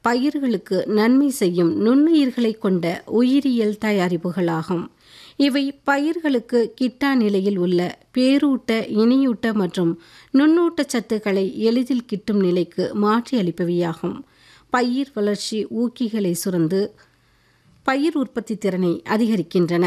பயிர்களுக்கு நன்மை செய்யும் நுண்ணுயிர்களை கொண்ட உயிரியல் தயாரிப்புகளாகும் இவை பயிர்களுக்கு கிட்டா நிலையில் உள்ள பேரூட்ட இனியூட்ட மற்றும் நுண்ணூட்ட சத்துக்களை எளிதில் கிட்டும் நிலைக்கு மாற்றியளிப்பவையாகும் பயிர் வளர்ச்சி ஊக்கிகளை சுரந்து பயிர் உற்பத்தி திறனை அதிகரிக்கின்றன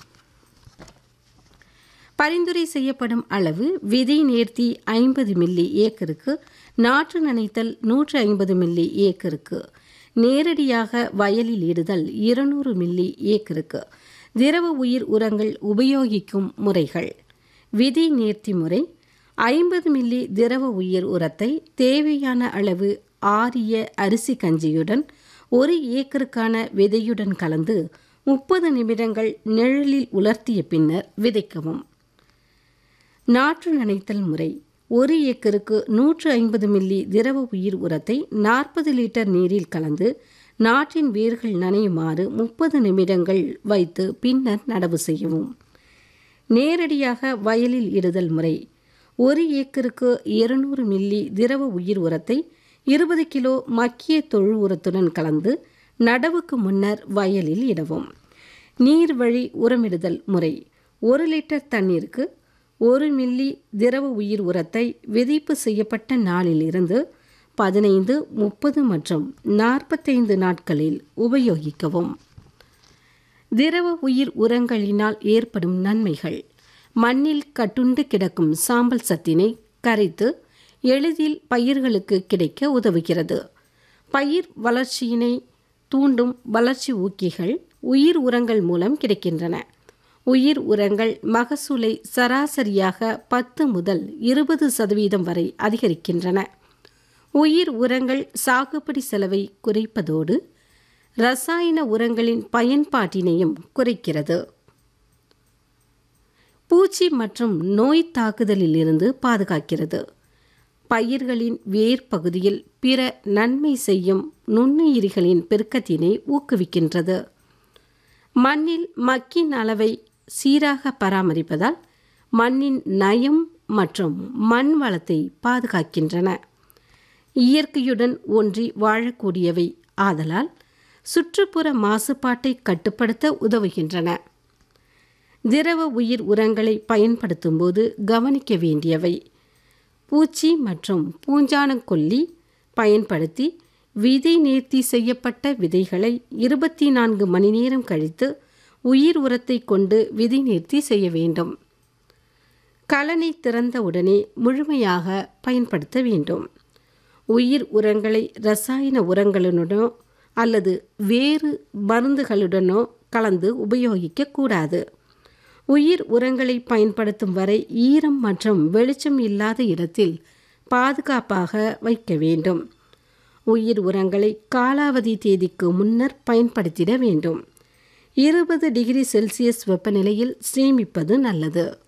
பரிந்துரை செய்யப்படும் அளவு விதை நேர்த்தி ஐம்பது மில்லி ஏக்கருக்கு நாற்று நனைத்தல் நூற்று ஐம்பது மில்லி ஏக்கருக்கு நேரடியாக வயலில் இடுதல் இருநூறு மில்லி ஏக்கருக்கு திரவ உயிர் உரங்கள் உபயோகிக்கும் முறைகள் விதி நேர்த்தி முறை ஐம்பது மில்லி திரவ உயிர் உரத்தை தேவையான அளவு ஆரிய அரிசி கஞ்சியுடன் ஒரு ஏக்கருக்கான விதையுடன் கலந்து முப்பது நிமிடங்கள் நிழலில் உலர்த்திய பின்னர் விதைக்கவும் நாற்று நனைத்தல் முறை ஒரு ஏக்கருக்கு நூற்று ஐம்பது மில்லி திரவ உயிர் உரத்தை நாற்பது லிட்டர் நீரில் கலந்து நாற்றின் வேர்கள் நனையுமாறு முப்பது நிமிடங்கள் வைத்து பின்னர் நடவு செய்யவும் நேரடியாக வயலில் இடுதல் முறை ஒரு ஏக்கருக்கு இருநூறு மில்லி திரவ உயிர் உரத்தை இருபது கிலோ மக்கிய தொழு உரத்துடன் கலந்து நடவுக்கு முன்னர் வயலில் இடவும் நீர் வழி உரமிடுதல் முறை ஒரு லிட்டர் தண்ணீருக்கு ஒரு மில்லி திரவ உயிர் உரத்தை விதைப்பு செய்யப்பட்ட நாளிலிருந்து பதினைந்து முப்பது மற்றும் நாற்பத்தைந்து நாட்களில் உபயோகிக்கவும் திரவ உயிர் உரங்களினால் ஏற்படும் நன்மைகள் மண்ணில் கட்டுண்டு கிடக்கும் சாம்பல் சத்தினை கரைத்து எளிதில் பயிர்களுக்கு கிடைக்க உதவுகிறது பயிர் வளர்ச்சியினை தூண்டும் வளர்ச்சி ஊக்கிகள் உயிர் உரங்கள் மூலம் கிடைக்கின்றன உயிர் உரங்கள் மகசூலை சராசரியாக பத்து முதல் இருபது சதவீதம் வரை அதிகரிக்கின்றன உயிர் உரங்கள் சாகுபடி செலவை குறைப்பதோடு ரசாயன உரங்களின் பயன்பாட்டினையும் குறைக்கிறது பூச்சி மற்றும் நோய் தாக்குதலில் இருந்து பாதுகாக்கிறது பயிர்களின் வேர் பகுதியில் பிற நன்மை செய்யும் நுண்ணுயிரிகளின் பெருக்கத்தினை ஊக்குவிக்கின்றது மண்ணில் மக்கின் அளவை சீராக பராமரிப்பதால் மண்ணின் நயம் மற்றும் மண் வளத்தை பாதுகாக்கின்றன இயற்கையுடன் ஒன்றி வாழக்கூடியவை ஆதலால் சுற்றுப்புற மாசுபாட்டை கட்டுப்படுத்த உதவுகின்றன திரவ உயிர் உரங்களை பயன்படுத்தும் போது கவனிக்க வேண்டியவை பூச்சி மற்றும் பூஞ்சானக்கொல்லி பயன்படுத்தி விதை நேர்த்தி செய்யப்பட்ட விதைகளை இருபத்தி நான்கு மணி நேரம் கழித்து உயிர் உரத்தை கொண்டு விதை நேர்த்தி செய்ய வேண்டும் கலனை திறந்த உடனே முழுமையாக பயன்படுத்த வேண்டும் உயிர் உரங்களை ரசாயன உரங்களுடனோ அல்லது வேறு மருந்துகளுடனோ கலந்து உபயோகிக்கக்கூடாது உயிர் உரங்களை பயன்படுத்தும் வரை ஈரம் மற்றும் வெளிச்சம் இல்லாத இடத்தில் பாதுகாப்பாக வைக்க வேண்டும் உயிர் உரங்களை காலாவதி தேதிக்கு முன்னர் பயன்படுத்திட வேண்டும் இருபது டிகிரி செல்சியஸ் வெப்பநிலையில் சேமிப்பது நல்லது